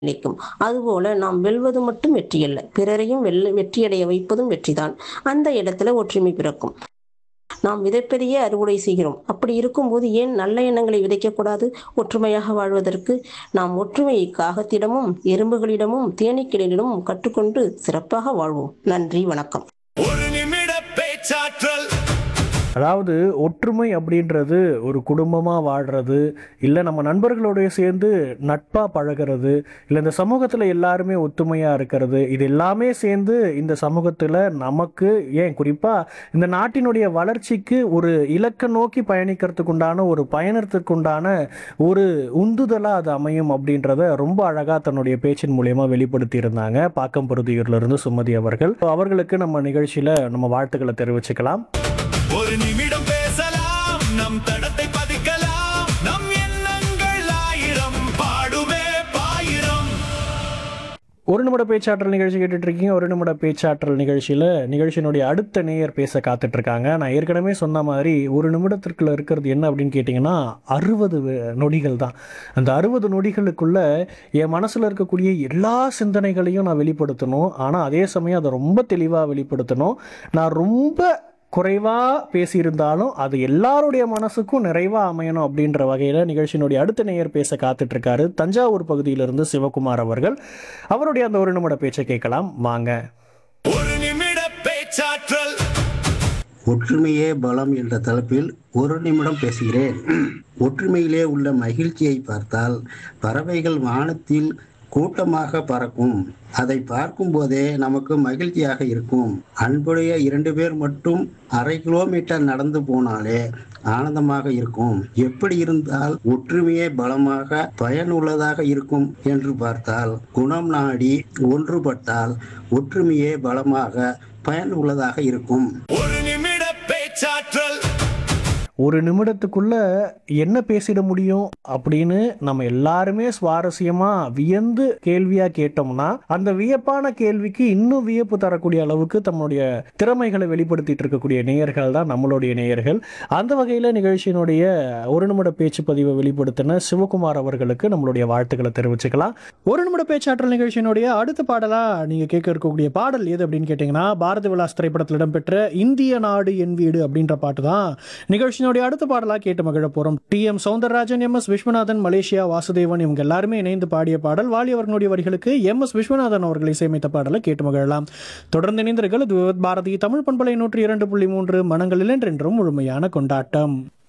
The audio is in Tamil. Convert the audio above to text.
நிற்கும் அதுபோல நாம் வெல்வது மட்டும் வெற்றியல்ல பிறரையும் வெல்ல வெற்றியடைய வைப்பதும் வெற்றிதான் அந்த இடத்துல ஒற்றுமை பிறக்கும் நாம் விதைப்பதையே அறுவடை செய்கிறோம் அப்படி இருக்கும்போது ஏன் நல்ல எண்ணங்களை விதைக்கக்கூடாது ஒற்றுமையாக வாழ்வதற்கு நாம் ஒற்றுமையை காகத்திடமும் எறும்புகளிடமும் தேனீக்களிடமும் கற்றுக்கொண்டு சிறப்பாக வாழ்வோம் நன்றி வணக்கம் ஒரு நிமிட பேச்சாற்றல் அதாவது ஒற்றுமை அப்படின்றது ஒரு குடும்பமாக வாழ்கிறது இல்லை நம்ம நண்பர்களோடய சேர்ந்து நட்பாக பழகிறது இல்லை இந்த சமூகத்தில் எல்லாருமே ஒத்துமையாக இருக்கிறது இது எல்லாமே சேர்ந்து இந்த சமூகத்தில் நமக்கு ஏன் குறிப்பாக இந்த நாட்டினுடைய வளர்ச்சிக்கு ஒரு இலக்கை நோக்கி பயணிக்கிறதுக்குண்டான ஒரு பயணத்துக்குண்டான ஒரு உந்துதலாக அது அமையும் அப்படின்றத ரொம்ப அழகாக தன்னுடைய பேச்சின் மூலயமா வெளிப்படுத்தி இருந்தாங்க பாக்கம் இருந்து சுமதி அவர்கள் அவர்களுக்கு நம்ம நிகழ்ச்சியில் நம்ம வாழ்த்துக்களை தெரிவிச்சுக்கலாம் ஒரு நிமிடம் பேசலாம் நம் தடத்தை பதிக்கலாம் நம் எண்ணங்கள் ஆயிரம் பாடுமே பாயிரம் ஒரு நிமிட பேச்சாற்றல் நிகழ்ச்சி கேட்டுட்டு இருக்கீங்க ஒரு நிமிட பேச்சாற்றல் நிகழ்ச்சியில் நிகழ்ச்சியினுடைய அடுத்த நேயர் பேச காத்துட்டு இருக்காங்க நான் ஏற்கனவே சொன்ன மாதிரி ஒரு நிமிடத்திற்குள்ள இருக்கிறது என்ன அப்படின்னு கேட்டிங்கன்னா அறுபது நொடிகள் தான் அந்த அறுபது நொடிகளுக்குள்ள என் மனசில் இருக்கக்கூடிய எல்லா சிந்தனைகளையும் நான் வெளிப்படுத்தணும் ஆனால் அதே சமயம் அதை ரொம்ப தெளிவாக வெளிப்படுத்தணும் நான் ரொம்ப குறைவாக பேசியிருந்தாலும் அது எல்லாருடைய மனசுக்கும் நிறைவாக அமையணும் அப்படின்ற வகையில் நிகழ்ச்சியினுடைய அடுத்த நேயர் பேச காத்துட்டு இருக்காரு தஞ்சாவூர் பகுதியிலிருந்து சிவகுமார் அவர்கள் அவருடைய அந்த ஒரு நிமிட பேச்சை கேட்கலாம் வாங்க ஒரு நிமிட பேச்சாற்றல் ஒற்றுமையே பலம் என்ற தலைப்பில் ஒரு நிமிடம் பேசுகிறேன் ஒற்றுமையிலே உள்ள மகிழ்ச்சியை பார்த்தால் பறவைகள் வானத்தில் கூட்டமாக பறக்கும் அதை பார்க்கும் போதே நமக்கு மகிழ்ச்சியாக இருக்கும் அன்புடைய இரண்டு பேர் மட்டும் அரை கிலோமீட்டர் நடந்து போனாலே ஆனந்தமாக இருக்கும் எப்படி இருந்தால் ஒற்றுமையே பலமாக பயனுள்ளதாக இருக்கும் என்று பார்த்தால் குணம் நாடி ஒன்றுபட்டால் ஒற்றுமையே பலமாக பயனுள்ளதாக இருக்கும் ஒரு நிமிட பேச்சாற்றல் ஒரு நிமிடத்துக்குள்ள என்ன பேசிட முடியும் அப்படின்னு நம்ம எல்லாருமே சுவாரஸ்யமா வியந்து கேள்வியா கேட்டோம்னா அந்த வியப்பான கேள்விக்கு இன்னும் வியப்பு தரக்கூடிய அளவுக்கு தம்முடைய திறமைகளை வெளிப்படுத்திட்டு இருக்கக்கூடிய நேயர்கள் தான் நம்மளுடைய நேயர்கள் அந்த வகையில் நிகழ்ச்சியினுடைய ஒரு நிமிட பேச்சு பதிவை வெளிப்படுத்தின சிவகுமார் அவர்களுக்கு நம்மளுடைய வாழ்த்துக்களை தெரிவிச்சுக்கலாம் ஒரு நிமிட பேச்சாற்றல் நிகழ்ச்சியினுடைய அடுத்த பாடலா நீங்க கேட்க இருக்கக்கூடிய பாடல் எது அப்படின்னு கேட்டீங்கன்னா பாரதி விலாஸ் திரைப்படத்தில் இடம்பெற்ற இந்திய நாடு என் வீடு அப்படின்ற பாட்டு தான் நிகழ்ச்சியினுடைய அடுத்த பாடலா கேட்டு மகிழ போறோம் T M Soundararajan M S Viswanathan Malaysia Vasudevan இவங்க எல்லாருமே இணைந்து பாடிய பாடல் வாலி அவர்களுடைய வரிகளுக்கு எம் எஸ் விஸ்வநாதன் அவர்கள் இசையமைத்த பாடலை கேட்டு மகிழலாம் தொடர்ந்து இணைந்தீர்கள் இது விவித் பாரதி தமிழ் பண்பலை நூற்றி இரண்டு புள்ளி மூன்று மனங்களில் என்றென்றும் முழுமையான கொண்டாட்டம்